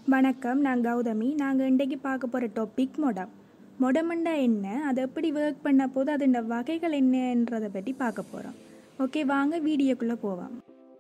வணக்கம் நான் கௌதமி நாங்கள் இன்றைக்கு பார்க்க போகிற டாபிக் மொடம் மொடமண்டா என்ன அதை எப்படி ஒர்க் பண்ண போது அதோட வகைகள் என்னன்றதை பற்றி பார்க்க போகிறோம் ஓகே வாங்க வீடியோக்குள்ளே போவோம்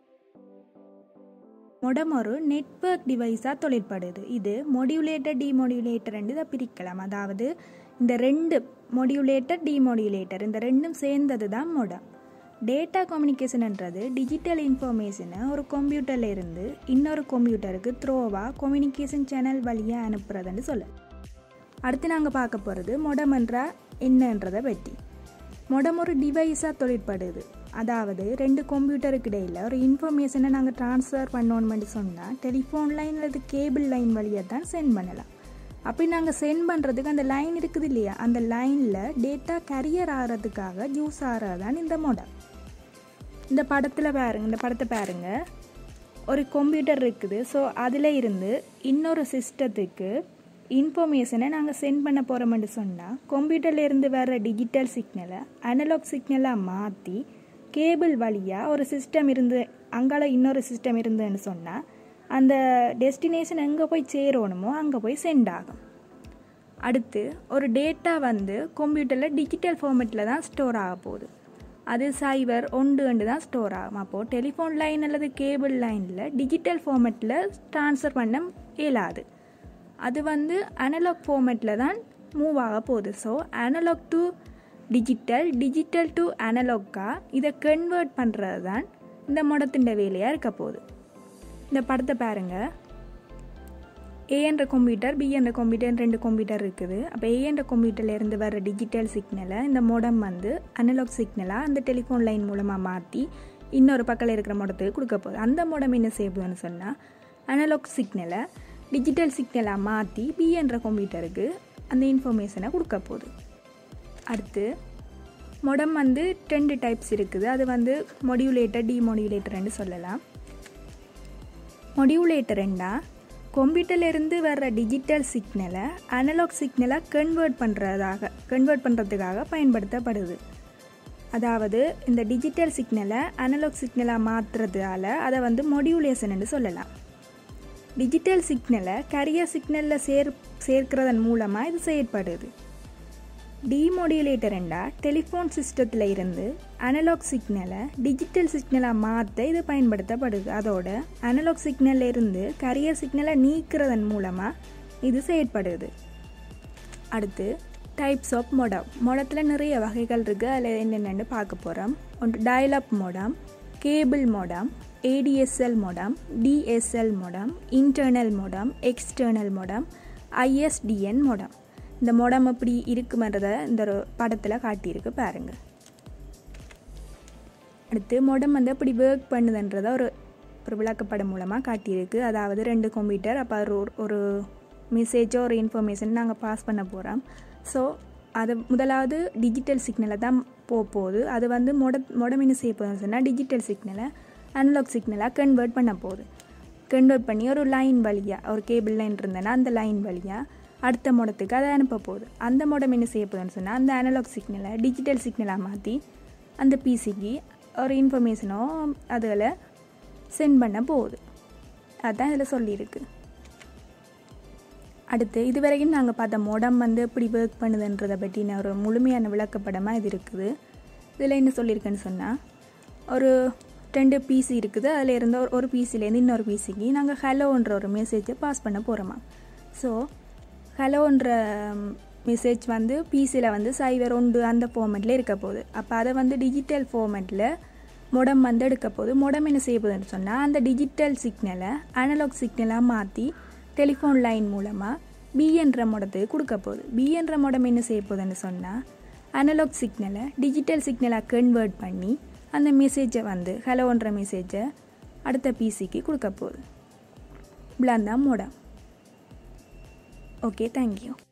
மொடம் ஒரு நெட்வொர்க் டிவைஸாக தொழிற்படுது இது மொடியுலேட்டர் டிமொடியுலேட்டர் இதை பிரிக்கலாம் அதாவது இந்த ரெண்டு மொடியுலேட்டர் டிமொடியுலேட்டர் இந்த ரெண்டும் சேர்ந்தது தான் மொடம் டேட்டா கம்யூனிகேஷன்ன்றது டிஜிட்டல் இன்ஃபர்மேஷனை ஒரு கம்ப்யூட்டர்ல இருந்து இன்னொரு கம்ப்யூட்டருக்கு த்ரோவாக கம்யூனிகேஷன் சேனல் வழியாக அனுப்புறதுன்னு சொல்ல அடுத்து நாங்கள் பார்க்க போகிறது மொடம்ன்றா என்னன்றதை பற்றி மொடம் ஒரு டிவைஸாக தொழிற்படுது அதாவது ரெண்டு கம்ப்யூட்டருக்கு இடையில் ஒரு இன்ஃபர்மேஷனை நாங்கள் ட்ரான்ஸ்ஃபர் பண்ணணும்னு சொன்னால் டெலிஃபோன் லைன் அல்லது கேபிள் லைன் வழியாக தான் சென்ட் பண்ணலாம் அப்படி நாங்கள் சென்ட் பண்ணுறதுக்கு அந்த லைன் இருக்குது இல்லையா அந்த லைனில் டேட்டா கரியர் ஆகிறதுக்காக யூஸ் ஆகிறதான் இந்த மொடம் இந்த படத்தில் பாருங்க இந்த படத்தை பாருங்க ஒரு கம்ப்யூட்டர் இருக்குது ஸோ அதில் இருந்து இன்னொரு சிஸ்டத்துக்கு இன்ஃபர்மேஷனை நாங்கள் சென்ட் பண்ண போகிறோம்னு சொன்னால் கம்ப்யூட்டர்ல இருந்து வர டிஜிட்டல் சிக்னலை அனலாக் சிக்னலாக மாற்றி கேபிள் வழியாக ஒரு சிஸ்டம் இருந்து அங்கால இன்னொரு சிஸ்டம் இருந்துன்னு சொன்னால் அந்த டெஸ்டினேஷன் எங்கே போய் சேரணுமோ அங்கே போய் சென்ட் ஆகும் அடுத்து ஒரு டேட்டா வந்து கம்ப்யூட்டரில் டிஜிட்டல் ஃபார்மேட்டில் தான் ஸ்டோர் ஆக போகுது அது சைவர் ஒன்று தான் ஸ்டோர் ஆகும் அப்போது டெலிஃபோன் லைன் அல்லது கேபிள் லைனில் டிஜிட்டல் ஃபார்மேட்டில் ட்ரான்ஸ்ஃபர் பண்ண இயலாது அது வந்து அனலாக் ஃபார்மேட்டில் தான் மூவ் ஆக போகுது so analog to digital digital to அனலாக்காக இதை கன்வெர்ட் பண்ணுறது தான் இந்த முடத்தின் வேலையாக இருக்க போகுது இந்த படத்தை பாருங்கள் ஏ என்ற கம்ப்யூட்டர் பி என்ற கம்ப்யூட்டர் ரெண்டு கம்ப்யூட்டர் இருக்குது அப்போ ஏ என்ற கம்ப்யூட்டர்லேருந்து வர டிஜிட்டல் சிக்னலை இந்த மொடம் வந்து அனலாக் சிக்னலாக அந்த டெலிஃபோன் லைன் மூலமாக மாற்றி இன்னொரு பக்கத்தில் இருக்கிற மொடத்துக்கு கொடுக்க போகுது அந்த மொடம் என்ன செய்யுதுன்னு சொன்னால் அனலாக் சிக்னலை டிஜிட்டல் சிக்னலாக மாற்றி பி என்ற கம்ப்யூட்டருக்கு அந்த இன்ஃபர்மேஷனை கொடுக்க போகுது அடுத்து மொடம் வந்து ரெண்டு டைப்ஸ் இருக்குது அது வந்து மொடியுலேட்டர் டிமொடியுலேட்டர்னு சொல்லலாம் மொடியுலேட்டர்ண்டா கம்ப்யூட்டர்லேருந்து வர்ற டிஜிட்டல் சிக்னலை அனலாக் சிக்னலாக கன்வெர்ட் பண்ணுறதாக கன்வெர்ட் பண்ணுறதுக்காக பயன்படுத்தப்படுது அதாவது இந்த டிஜிட்டல் சிக்னலை அனலாக் சிக்னலாக மாற்றுறதால அதை வந்து மொடியுலேஷன் சொல்லலாம் டிஜிட்டல் சிக்னலை கரியர் சிக்னலில் சேர் சேர்க்கிறதன் மூலமாக இது செயற்படுது டிமொடியுலேட்டர்ண்டா டெலிஃபோன் சிஸ்டத்தில் இருந்து அனலாக் சிக்னலை டிஜிட்டல் சிக்னலாக மாற்ற இது பயன்படுத்தப்படுது அதோட அனலாக் சிக்னல்ல இருந்து கரியர் சிக்னலை நீக்கிறதன் மூலமாக இது செயற்படுது அடுத்து டைப்ஸ் ஆஃப் மொடம் மொடத்தில் நிறைய வகைகள் இருக்குது அதில் என்னென்னு பார்க்க போகிறோம் ஒன்று dial up modem cable modem ADSL modem DSL modem internal modem external modem ISDN modem இந்த மொடம் எப்படி இருக்குமன்றதை இந்த ஒரு படத்தில் காட்டியிருக்கு பாருங்கள் அடுத்து மொடம் வந்து எப்படி ஒர்க் பண்ணுதுன்றதை ஒரு ஒரு விளக்கப்படம் மூலமாக காட்டியிருக்கு அதாவது ரெண்டு கம்ப்யூட்டர் அப்போ ஒரு ஒரு மெசேஜோ ஒரு இன்ஃபர்மேஷன் நாங்கள் பாஸ் பண்ண போகிறோம் ஸோ அது முதலாவது டிஜிட்டல் சிக்னலை தான் போக போகுது அது வந்து மொட மொடம் என்ன செய்ய போகுதுன்னு சொன்னால் டிஜிட்டல் சிக்னலை அனலாக் சிக்னலாக கன்வெர்ட் பண்ண போகுது கன்வெர்ட் பண்ணி ஒரு லைன் வழியாக ஒரு கேபிள் லைன் இருந்தேன்னா அந்த லைன் வழியாக அடுத்த மொடத்துக்கு அதை அனுப்ப போகுது அந்த மொடம் என்ன செய்ய போகுதுன்னு சொன்னால் அந்த அனலாக் சிக்னலை டிஜிட்டல் சிக்னலாக மாற்றி அந்த பிசிக்கு ஒரு இன்ஃபர்மேஷனோ அதில் சென்ட் பண்ண போகுது அதுதான் இதில் சொல்லியிருக்கு அடுத்து இது வரைக்கும் நாங்கள் பார்த்த மொடம் வந்து எப்படி ஒர்க் பண்ணுதுன்றதை பற்றின ஒரு முழுமையான விளக்கப்படமாக இது இருக்குது இதில் என்ன சொல்லியிருக்குன்னு சொன்னால் ஒரு ரெண்டு பிசி இருக்குது அதில் இருந்த ஒரு ஒரு பிசிலேருந்து இன்னொரு பிசிக்கு நாங்கள் ஹலோன்ற ஒரு மெசேஜை பாஸ் பண்ண போகிறோமா ஸோ ஹலோன்ற மெசேஜ் வந்து பிசியில் வந்து சைவர் ஒன்று அந்த ஃபார்மேட்டில் இருக்க போகுது அப்போ அதை வந்து டிஜிட்டல் ஃபார்மேட்டில் மொடம் வந்து எடுக்க போகுது மொடம் என்ன செய்ய போகுதுன்னு சொன்னால் அந்த டிஜிட்டல் சிக்னலை அனலாக் சிக்னலாக மாற்றி டெலிஃபோன் லைன் மூலமாக பி என்ற மொடத்துக்கு கொடுக்க போகுது பி என்ற மொடம் என்ன செய்ய போகுதுன்னு சொன்னால் அனலாக் சிக்னலை டிஜிட்டல் சிக்னலாக கன்வெர்ட் பண்ணி அந்த மெசேஜை வந்து ஹலோன்ற மெசேஜை அடுத்த பிசிக்கு கொடுக்க போகுது இவ்வளோ தான் மொடம் ஓகே தேங்க்யூ